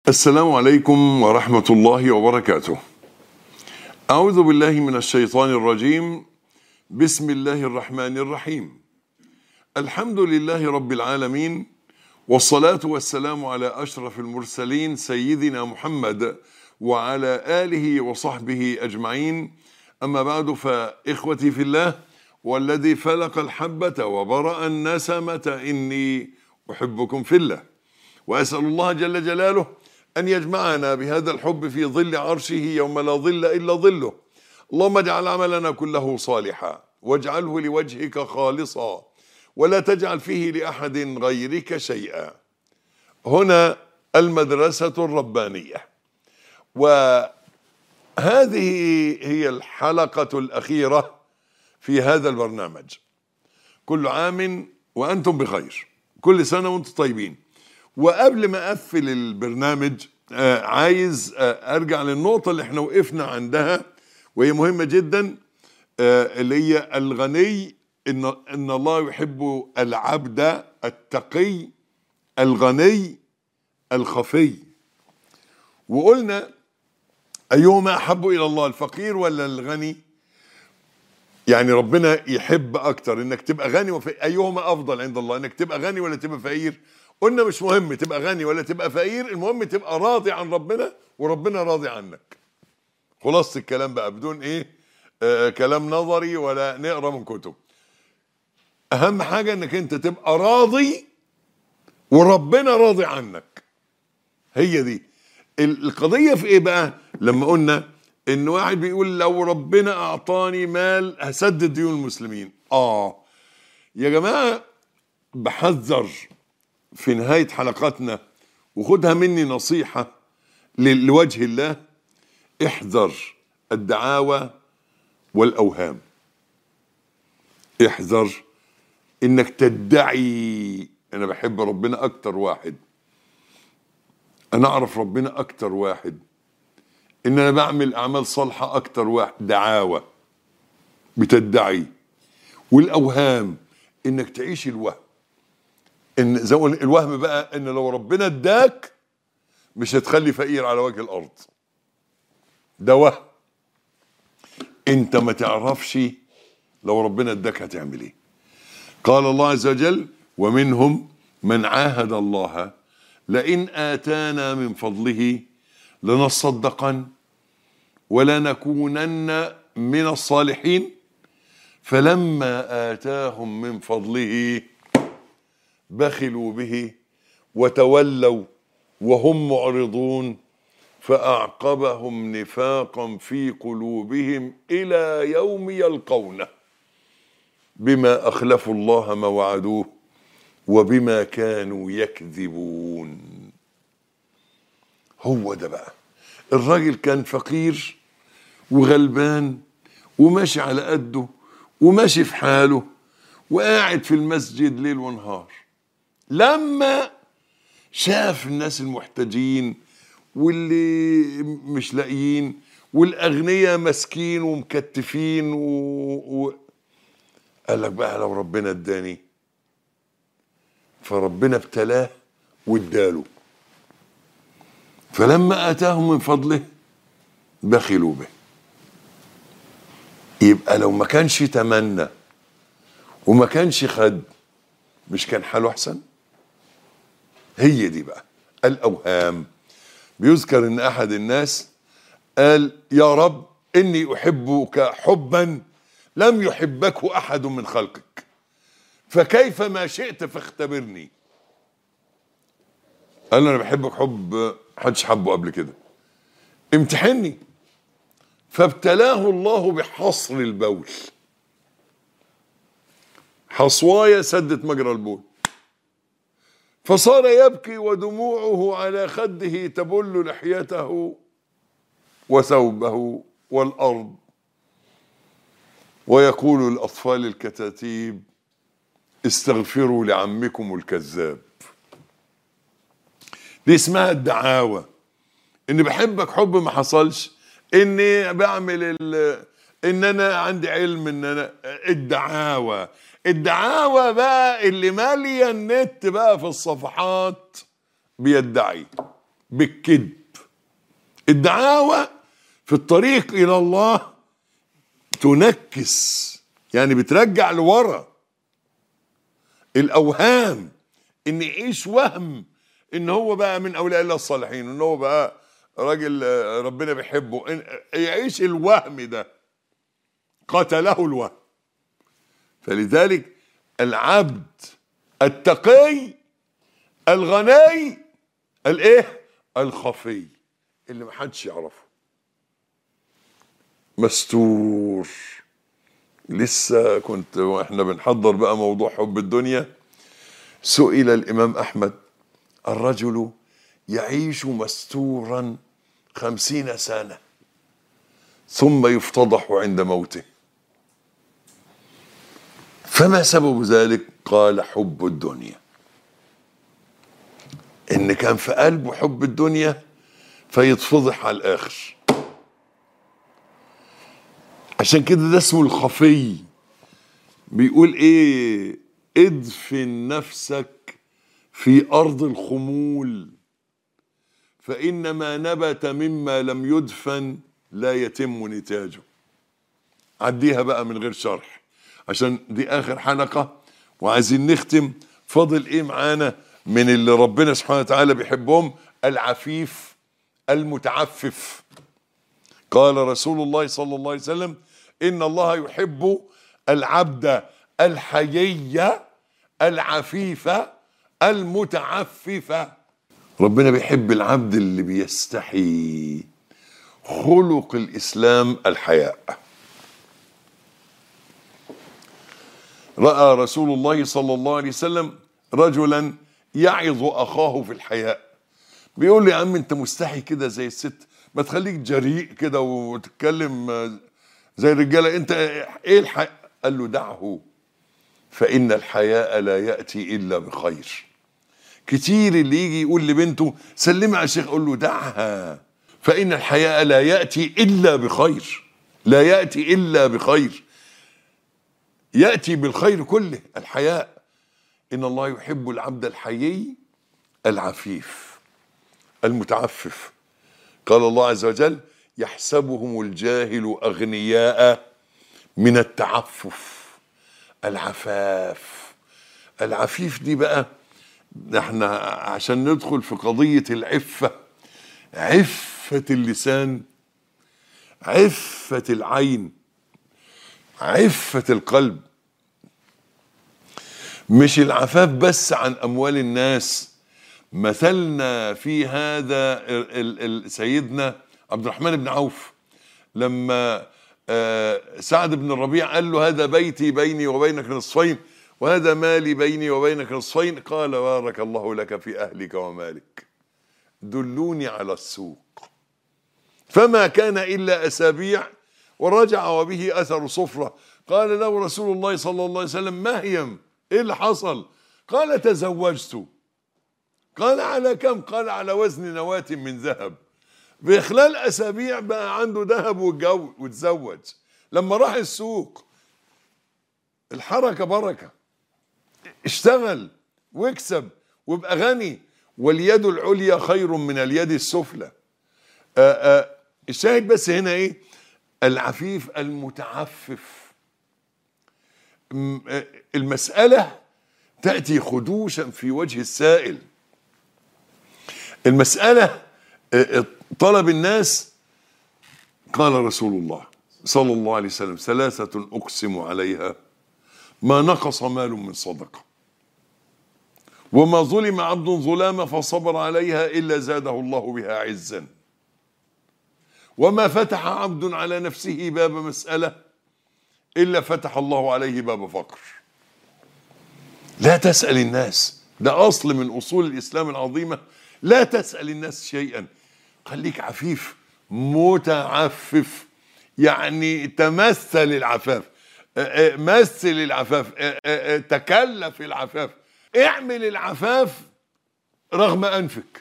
السلام عليكم ورحمة الله وبركاته. أعوذ بالله من الشيطان الرجيم. بسم الله الرحمن الرحيم. الحمد لله رب العالمين والصلاة والسلام على أشرف المرسلين سيدنا محمد وعلى آله وصحبه أجمعين. أما بعد فإخوتي في الله والذي فلق الحبة وبرأ النسمة إني أحبكم في الله. وأسأل الله جل جلاله أن يجمعنا بهذا الحب في ظل عرشه يوم لا ظل إلا ظله اللهم اجعل عملنا كله صالحا واجعله لوجهك خالصا ولا تجعل فيه لأحد غيرك شيئا هنا المدرسة الربانية وهذه هي الحلقة الأخيرة في هذا البرنامج كل عام وأنتم بخير كل سنة وأنتم طيبين وقبل ما اقفل البرنامج آه عايز آه ارجع للنقطه اللي احنا وقفنا عندها وهي مهمه جدا آه اللي هي الغني ان ان الله يحب العبد التقي الغني الخفي وقلنا ايهما احب الى الله الفقير ولا الغني يعني ربنا يحب اكتر انك تبقى غني وفقير ايهما افضل عند الله انك تبقى غني ولا تبقى فقير قلنا مش مهم تبقى غني ولا تبقى فقير المهم تبقى راضي عن ربنا وربنا راضي عنك خلاصة الكلام بقى بدون ايه آه كلام نظري ولا نقرا من كتب اهم حاجة انك انت تبقى راضي وربنا راضي عنك هي دي القضية في ايه بقى لما قلنا ان واحد بيقول لو ربنا اعطاني مال هسدد ديون المسلمين اه يا جماعة بحذر في نهاية حلقاتنا وخدها مني نصيحة لوجه الله احذر الدعاوى والأوهام احذر انك تدعي انا بحب ربنا اكتر واحد انا اعرف ربنا اكتر واحد ان انا بعمل اعمال صالحة اكتر واحد دعاوى بتدعي والاوهام انك تعيش الوهم ان زي الوهم بقى ان لو ربنا اداك مش هتخلي فقير على وجه الارض ده وهم انت ما تعرفش لو ربنا اداك هتعمل ايه قال الله عز وجل ومنهم من عاهد الله لئن اتانا من فضله لنصدقن ولنكونن من الصالحين فلما اتاهم من فضله بخلوا به وتولوا وهم معرضون فأعقبهم نفاقا في قلوبهم إلى يوم يلقونه بما أخلفوا الله ما وعدوه وبما كانوا يكذبون هو ده بقى الراجل كان فقير وغلبان وماشي على قده وماشي في حاله وقاعد في المسجد ليل ونهار لما شاف الناس المحتاجين واللي مش لاقيين والاغنياء ماسكين ومكتفين و... و... قال لك بقى لو ربنا اداني فربنا ابتلاه واداله فلما اتاهم من فضله بخلوا به يبقى لو ما كانش تمنى وما كانش خد مش كان حاله احسن هي دي بقى الاوهام بيذكر ان احد الناس قال يا رب اني احبك حبا لم يحبكه احد من خلقك فكيف ما شئت فاختبرني قال انا بحبك حب محدش حبه قبل كده امتحني فابتلاه الله بحصر البول حصواية سدت مجرى البول فصار يبكي ودموعه على خده تبل لحيته وثوبه والأرض ويقول الأطفال الكتاتيب استغفروا لعمكم الكذاب دي اسمها الدعاوى اني بحبك حب ما حصلش اني بعمل ال... ان انا عندي علم ان انا الدعاوى الدعاوى بقى اللي ماليه النت بقى في الصفحات بيدعي بالكذب الدعاوى في الطريق الى الله تنكس يعني بترجع لورا الاوهام ان يعيش وهم ان هو بقى من اولياء الله الصالحين ان هو بقى راجل آه، ربنا بيحبه إن يعيش الوهم ده قتله الوهم فلذلك العبد التقي الغني الايه الخفي اللي محدش يعرفه مستور لسه كنت واحنا بنحضر بقى موضوع حب الدنيا سئل الامام احمد الرجل يعيش مستورا خمسين سنه ثم يفتضح عند موته فما سبب ذلك قال حب الدنيا ان كان في قلبه حب الدنيا فيتفضح على الاخر عشان كده ده اسمه الخفي بيقول ايه ادفن نفسك في ارض الخمول فان ما نبت مما لم يدفن لا يتم نتاجه عديها بقى من غير شرح عشان دي اخر حلقه وعايزين نختم فاضل ايه معانا من اللي ربنا سبحانه وتعالى بيحبهم العفيف المتعفف قال رسول الله صلى الله عليه وسلم ان الله يحب العبد الحيي العفيف المتعفف ربنا بيحب العبد اللي بيستحي خلق الاسلام الحياء راى رسول الله صلى الله عليه وسلم رجلا يعظ اخاه في الحياء بيقول لي يا عم انت مستحي كده زي الست ما تخليك جريء كده وتتكلم زي الرجاله انت ايه الحياء قال له دعه فان الحياء لا ياتي الا بخير كتير اللي يجي يقول لبنته سلمي على الشيخ اقول له دعها فان الحياء لا ياتي الا بخير لا ياتي الا بخير ياتي بالخير كله الحياء ان الله يحب العبد الحيي العفيف المتعفف قال الله عز وجل يحسبهم الجاهل اغنياء من التعفف العفاف العفيف دي بقى احنا عشان ندخل في قضيه العفه عفه اللسان عفه العين عفه القلب مش العفاف بس عن اموال الناس مثلنا في هذا ال- ال- سيدنا عبد الرحمن بن عوف لما آه، سعد بن الربيع قال له هذا بيتي بيني وبينك نصفين وهذا مالي بيني وبينك نصفين قال بارك الله لك في اهلك ومالك دلوني على السوق فما كان الا اسابيع ورجع وبه اثر صفره قال له رسول الله صلى الله عليه وسلم مهيم ايه اللي حصل قال تزوجت قال على كم قال على وزن نواة من ذهب في خلال اسابيع بقى عنده ذهب واتجوز وتزوج لما راح السوق الحركه بركه اشتغل واكسب وابقى غني واليد العليا خير من اليد السفلى آآ آآ الشاهد بس هنا ايه العفيف المتعفف م- آه، المسألة تأتي خدوشا في وجه السائل المسألة آه، آه، طلب الناس قال رسول الله صلى الله عليه وسلم ثلاثة أقسم عليها ما نقص مال من صدقة وما ظلم عبد ظلام فصبر عليها إلا زاده الله بها عزا وما فتح عبد على نفسه باب مسألة إلا فتح الله عليه باب فقر لا تسأل الناس ده أصل من أصول الإسلام العظيمة لا تسأل الناس شيئا خليك عفيف متعفف يعني تمثل العفاف آه، آه، مثل العفاف آه، آه، آه، تكلف العفاف اعمل العفاف رغم أنفك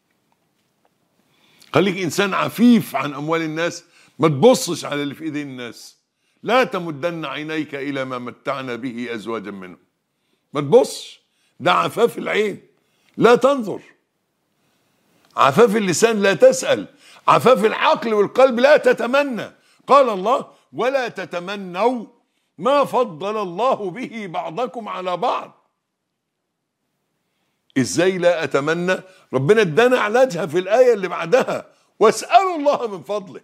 خليك إنسان عفيف عن أموال الناس ما تبصش على اللي في إيدين الناس لا تمدن عينيك إلى ما متعنا به أزواجا منهم ما تبصش ده عفاف العين لا تنظر عفاف اللسان لا تسأل عفاف العقل والقلب لا تتمنى قال الله ولا تتمنوا ما فضل الله به بعضكم على بعض ازاي لا اتمنى ربنا ادانا علاجها في الايه اللي بعدها واسالوا الله من فضله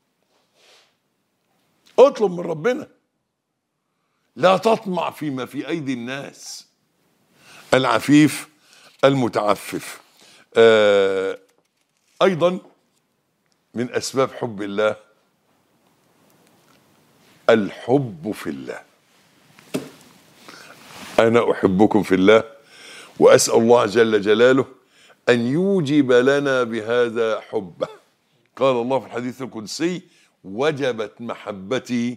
اطلب من ربنا لا تطمع فيما في ايدي الناس العفيف المتعفف آه ايضا من اسباب حب الله الحب في الله انا احبكم في الله واسال الله جل جلاله ان يوجب لنا بهذا حبه قال الله في الحديث القدسي وجبت محبتي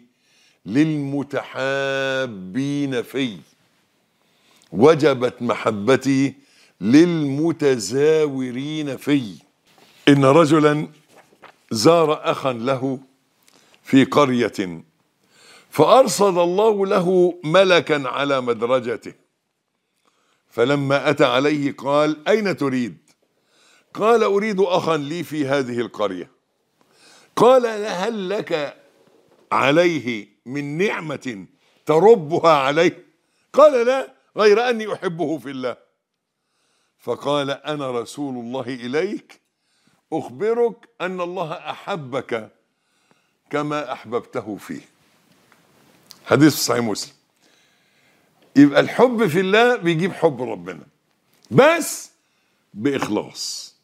للمتحابين في وجبت محبتي للمتزاورين في ان رجلا زار اخا له في قريه فارصد الله له ملكا على مدرجته فلما اتى عليه قال اين تريد قال اريد اخا لي في هذه القريه قال هل لك عليه من نعمه تربها عليه قال لا غير اني احبه في الله فقال انا رسول الله اليك اخبرك ان الله احبك كما احببته فيه حديث صحيح مسلم يبقى الحب في الله بيجيب حب ربنا بس باخلاص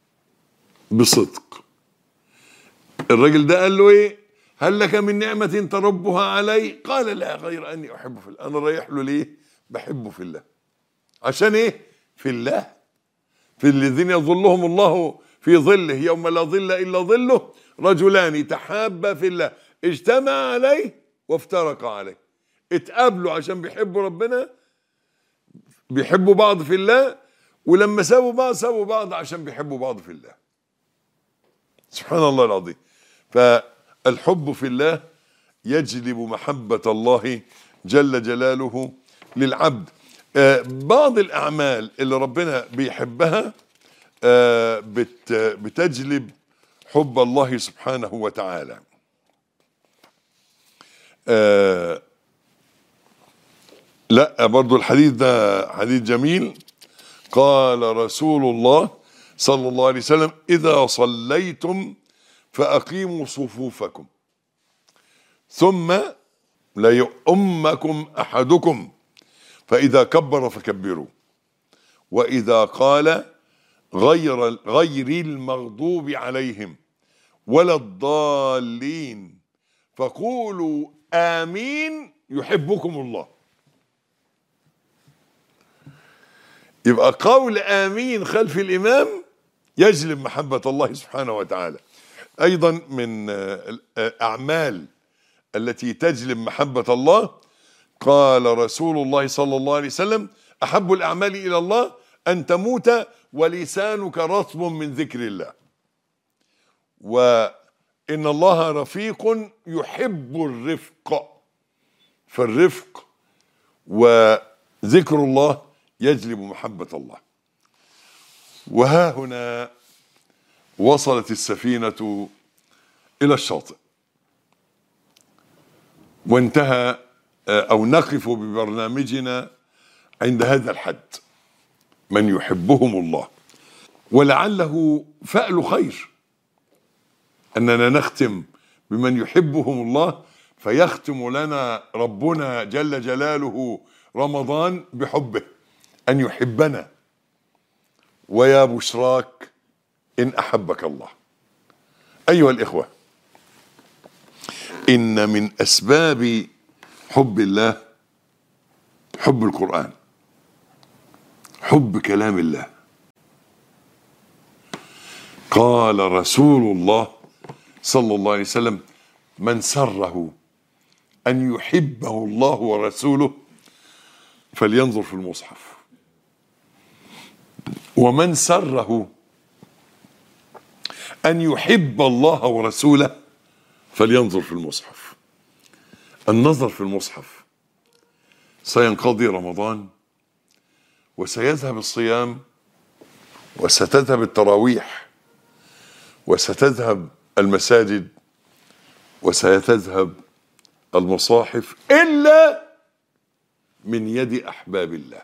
بصدق الراجل ده قال له ايه هل لك من نعمة تربها علي قال لا غير اني احبه في الله انا رايح له ليه بحبه في الله عشان ايه في الله في الذين يظلهم الله في ظله يوم لا ظل الا ظله رجلان تحابا في الله اجتمع عليه وافترقا عليه اتقابلوا عشان بيحبوا ربنا بيحبوا بعض في الله ولما سابوا بعض سابوا بعض عشان بيحبوا بعض في الله سبحان الله العظيم فالحب في الله يجلب محبة الله جل جلاله للعبد آه بعض الأعمال اللي ربنا بيحبها آه بت بتجلب حب الله سبحانه وتعالى آه لا برضو الحديث ده حديث جميل قال رسول الله صلى الله عليه وسلم إذا صليتم فأقيموا صفوفكم ثم ليؤمكم أحدكم فإذا كبر فكبروا وإذا قال غير غير المغضوب عليهم ولا الضالين فقولوا آمين يحبكم الله يبقى قول آمين خلف الإمام يجلب محبة الله سبحانه وتعالى أيضا من الأعمال التي تجلب محبة الله قال رسول الله صلى الله عليه وسلم أحب الأعمال إلى الله أن تموت ولسانك رطب من ذكر الله وإن الله رفيق يحب الرفق فالرفق وذكر الله يجلب محبة الله وها هنا وصلت السفينة إلى الشاطئ وانتهى أو نقف ببرنامجنا عند هذا الحد من يحبهم الله ولعله فأل خير أننا نختم بمن يحبهم الله فيختم لنا ربنا جل جلاله رمضان بحبه أن يحبنا ويا بشراك إن أحبك الله أيها الإخوة إن من أسباب حب الله حب القرآن حب كلام الله قال رسول الله صلى الله عليه وسلم من سره أن يحبه الله ورسوله فلينظر في المصحف ومن سره أن يحب الله ورسوله فلينظر في المصحف النظر في المصحف سينقضي رمضان وسيذهب الصيام وستذهب التراويح وستذهب المساجد وستذهب المصاحف إلا من يد أحباب الله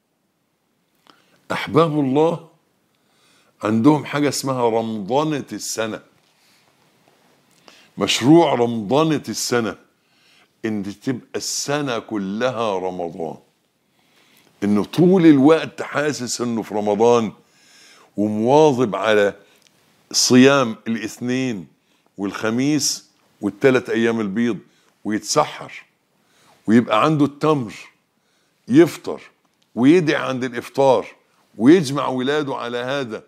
أحباب الله عندهم حاجة اسمها رمضانة السنة مشروع رمضانة السنة إن تبقى السنة كلها رمضان إنه طول الوقت حاسس إنه في رمضان ومواظب على صيام الاثنين والخميس والثلاث أيام البيض ويتسحر ويبقى عنده التمر يفطر ويدعي عند الإفطار ويجمع ولاده على هذا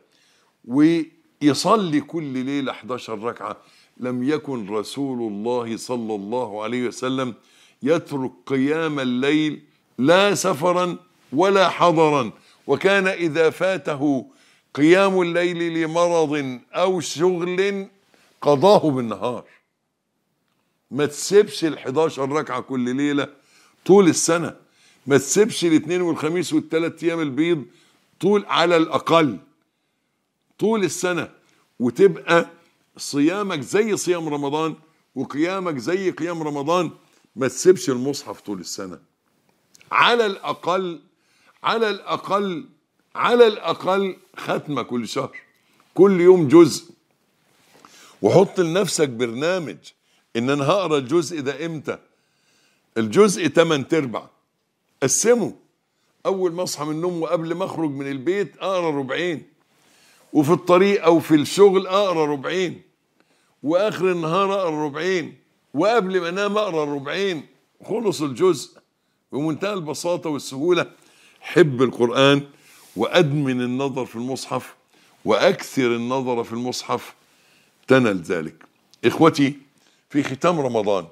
ويصلي كل ليلة 11 ركعة لم يكن رسول الله صلى الله عليه وسلم يترك قيام الليل لا سفرا ولا حضرا وكان إذا فاته قيام الليل لمرض أو شغل قضاه بالنهار ما تسيبش ال 11 ركعة كل ليلة طول السنة ما تسيبش الاثنين والخميس والثلاث أيام البيض طول على الأقل طول السنة وتبقى صيامك زي صيام رمضان وقيامك زي قيام رمضان ما تسيبش المصحف طول السنة على الأقل على الأقل على الأقل ختمة كل شهر كل يوم جزء وحط لنفسك برنامج إن أنا هقرا الجزء ده إمتى الجزء 8 تربع قسمه أول ما أصحى من النوم وقبل ما أخرج من البيت أقرا ربعين وفي الطريق أو في الشغل أقرا ربعين واخر النهار اقرا ربعين وقبل ما انام اقرا ربعين خلص الجزء بمنتهى البساطه والسهوله حب القران وادمن النظر في المصحف واكثر النظر في المصحف تنل ذلك اخوتي في ختام رمضان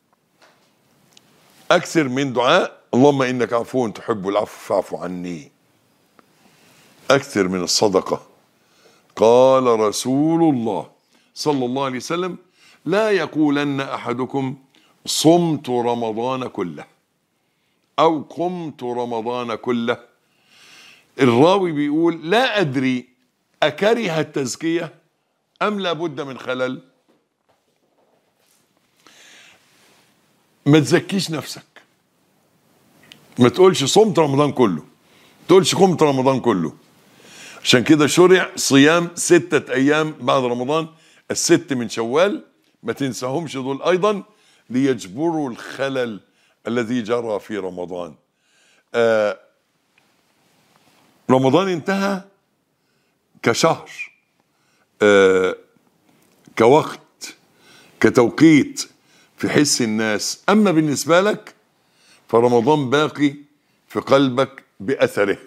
اكثر من دعاء اللهم انك عفو تحب العفو فاعف عني اكثر من الصدقه قال رسول الله صلى الله عليه وسلم لا يقولن احدكم صمت رمضان كله او قمت رمضان كله الراوي بيقول لا ادري اكره التزكيه ام لابد من خلل ما تزكيش نفسك ما تقولش صمت رمضان كله ما تقولش قمت رمضان كله عشان كده شرع صيام ستة أيام بعد رمضان الست من شوال ما تنساهمش دول أيضا ليجبروا الخلل الذي جرى في رمضان آه رمضان انتهى كشهر آه كوقت كتوقيت في حس الناس أما بالنسبة لك فرمضان باقي في قلبك بأثره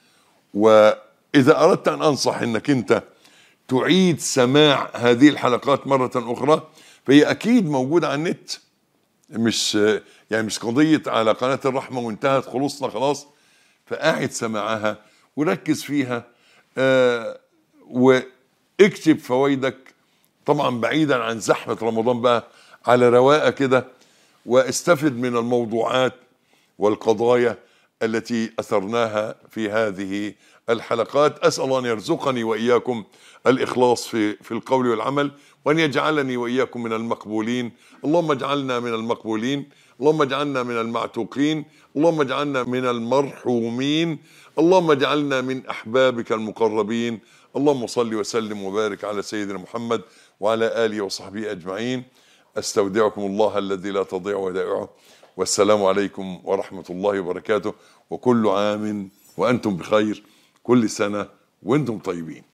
وإذا أردت أن أنصح أنك أنت تعيد سماع هذه الحلقات مرة أخرى فهي أكيد موجودة على النت مش يعني مش قضية على قناة الرحمة وانتهت خلصنا خلاص فأعد سماعها وركز فيها آه واكتب فوائدك طبعا بعيدا عن زحمة رمضان بقى على رواقة كده واستفد من الموضوعات والقضايا التي أثرناها في هذه الحلقات أسأل الله أن يرزقني وإياكم الإخلاص في, في القول والعمل وأن يجعلني وإياكم من المقبولين اللهم اجعلنا من المقبولين اللهم اجعلنا من المعتوقين اللهم اجعلنا من المرحومين اللهم اجعلنا من أحبابك المقربين اللهم صل وسلم وبارك على سيدنا محمد وعلى آله وصحبه أجمعين استودعكم الله الذي لا تضيع ودائعه والسلام عليكم ورحمة الله وبركاته وكل عام وأنتم بخير كل سنة وأنتم طيبين